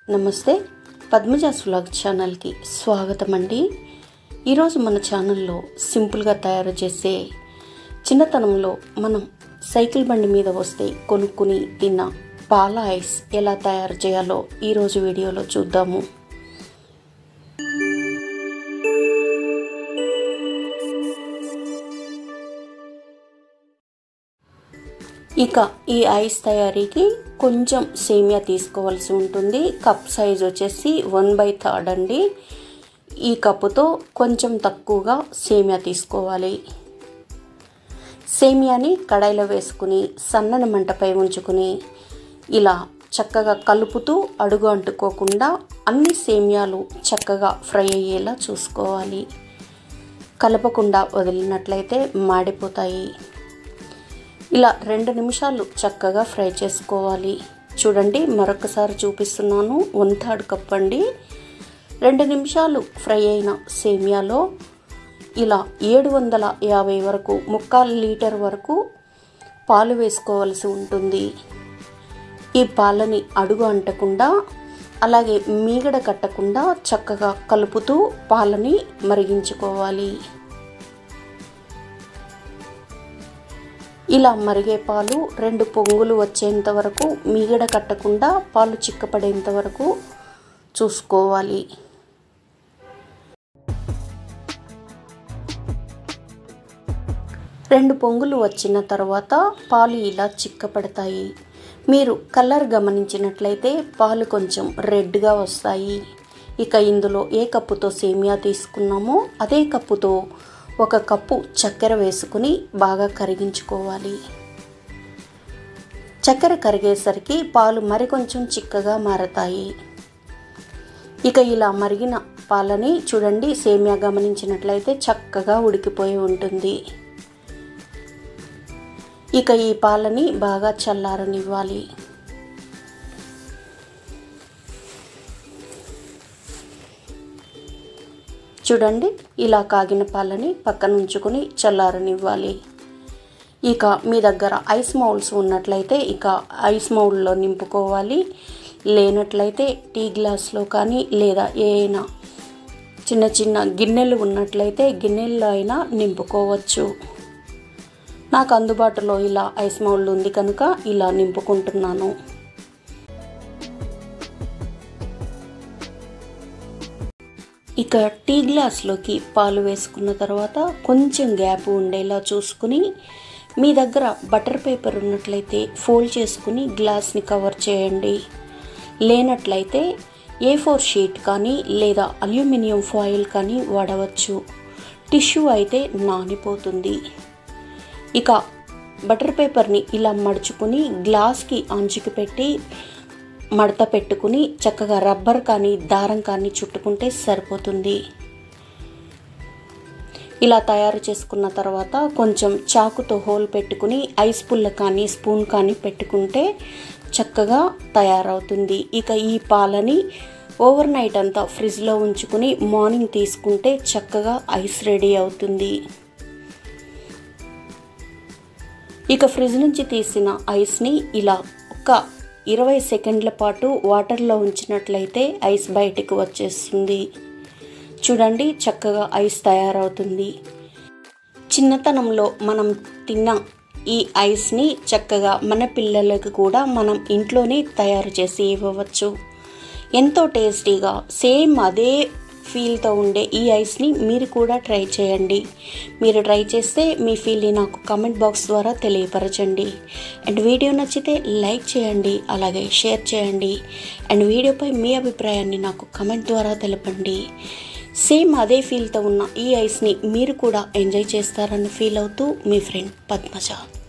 నమస్తే పద్మజాస్ వ్లాగ్ ఛానల్కి స్వాగతం అండి ఈరోజు మన ఛానల్లో సింపుల్గా తయారు చేసే చిన్నతనంలో మనం సైకిల్ బండి మీద వస్తే కొనుక్కుని తిన్న పాల ఐస్ ఎలా తయారు చేయాలో ఈరోజు వీడియోలో చూద్దాము ఇక ఈ ఐస్ తయారీకి కొంచెం సేమియా తీసుకోవాల్సి ఉంటుంది కప్ సైజ్ వచ్చేసి వన్ బై థర్డ్ అండి ఈ కప్పుతో కొంచెం తక్కువగా సేమియా తీసుకోవాలి సేమియాని కడాయిలో వేసుకుని సన్నని మంటపై ఉంచుకుని ఇలా చక్కగా కలుపుతూ అడుగు అంటుకోకుండా అన్ని సేమియాలు చక్కగా ఫ్రై అయ్యేలా చూసుకోవాలి కలపకుండా వదిలినట్లయితే మాడిపోతాయి ఇలా రెండు నిమిషాలు చక్కగా ఫ్రై చేసుకోవాలి చూడండి మరొకసారి చూపిస్తున్నాను వన్ థర్డ్ కప్ అండి రెండు నిమిషాలు ఫ్రై అయిన సేమియాలో ఇలా ఏడు వందల యాభై వరకు ముక్కాలు లీటర్ వరకు పాలు వేసుకోవాల్సి ఉంటుంది ఈ పాలని అడుగు అంటకుండా అలాగే మీగడ కట్టకుండా చక్కగా కలుపుతూ పాలని మరిగించుకోవాలి ఇలా మరిగే పాలు రెండు పొంగులు వచ్చేంత వరకు మీగడ కట్టకుండా పాలు చిక్కపడేంత వరకు చూసుకోవాలి రెండు పొంగులు వచ్చిన తర్వాత పాలు ఇలా చిక్కపడతాయి మీరు కలర్ గమనించినట్లయితే పాలు కొంచెం రెడ్గా వస్తాయి ఇక ఇందులో ఏ కప్పుతో సేమియా తీసుకున్నామో అదే కప్పుతో ఒక కప్పు చక్కెర వేసుకుని బాగా కరిగించుకోవాలి చక్కెర కరిగేసరికి పాలు మరికొంచెం చిక్కగా మారతాయి ఇక ఇలా మరిగిన పాలని చూడండి సేమియా గమనించినట్లయితే చక్కగా ఉడికిపోయి ఉంటుంది ఇక ఈ పాలని బాగా చల్లారనివ్వాలి చూడండి ఇలా కాగిన పాలని పక్కన ఉంచుకొని చల్లారనివ్వాలి ఇక మీ దగ్గర ఐస్ మౌల్స్ ఉన్నట్లయితే ఇక ఐస్ మౌల్లో నింపుకోవాలి లేనట్లయితే టీ గ్లాస్లో కానీ లేదా ఏమైనా చిన్న చిన్న గిన్నెలు ఉన్నట్లయితే గిన్నెల్లో అయినా నింపుకోవచ్చు నాకు అందుబాటులో ఇలా ఐస్ మౌల్డ్ ఉంది కనుక ఇలా నింపుకుంటున్నాను ఇక టీ గ్లాస్లోకి పాలు వేసుకున్న తర్వాత కొంచెం గ్యాప్ ఉండేలా చూసుకుని మీ దగ్గర బటర్ పేపర్ ఉన్నట్లయితే ఫోల్డ్ చేసుకుని గ్లాస్ని కవర్ చేయండి లేనట్లయితే ఏ ఫోర్ షీట్ కానీ లేదా అల్యూమినియం ఫాయిల్ కానీ వాడవచ్చు టిష్యూ అయితే నానిపోతుంది ఇక బటర్ పేపర్ని ఇలా మడుచుకుని గ్లాస్కి అంచుకు పెట్టి మడత పెట్టుకుని చక్కగా రబ్బర్ కానీ దారం కానీ చుట్టుకుంటే సరిపోతుంది ఇలా తయారు చేసుకున్న తర్వాత కొంచెం చాకుతో హోల్ పెట్టుకుని ఐస్ పుల్ల కానీ స్పూన్ కానీ పెట్టుకుంటే చక్కగా తయారవుతుంది ఇక ఈ పాలని ఓవర్ నైట్ అంతా ఫ్రిడ్జ్లో ఉంచుకుని మార్నింగ్ తీసుకుంటే చక్కగా ఐస్ రెడీ అవుతుంది ఇక ఫ్రిడ్జ్ నుంచి తీసిన ఐస్ని ఇలా ఒక ఇరవై సెకండ్ల పాటు వాటర్లో ఉంచినట్లయితే ఐస్ బయటికి వచ్చేస్తుంది చూడండి చక్కగా ఐస్ తయారవుతుంది చిన్నతనంలో మనం తిన్న ఈ ఐస్ని చక్కగా మన పిల్లలకు కూడా మనం ఇంట్లోనే తయారు చేసి ఇవ్వవచ్చు ఎంతో టేస్టీగా సేమ్ అదే ఫీల్తో ఉండే ఈ ఐస్ని మీరు కూడా ట్రై చేయండి మీరు ట్రై చేస్తే మీ ఫీల్ని నాకు కామెంట్ బాక్స్ ద్వారా తెలియపరచండి అండ్ వీడియో నచ్చితే లైక్ చేయండి అలాగే షేర్ చేయండి అండ్ వీడియోపై మీ అభిప్రాయాన్ని నాకు కామెంట్ ద్వారా తెలపండి సేమ్ అదే ఫీల్తో ఉన్న ఈ ఐస్ని మీరు కూడా ఎంజాయ్ చేస్తారని ఫీల్ అవుతూ మీ ఫ్రెండ్ పద్మజ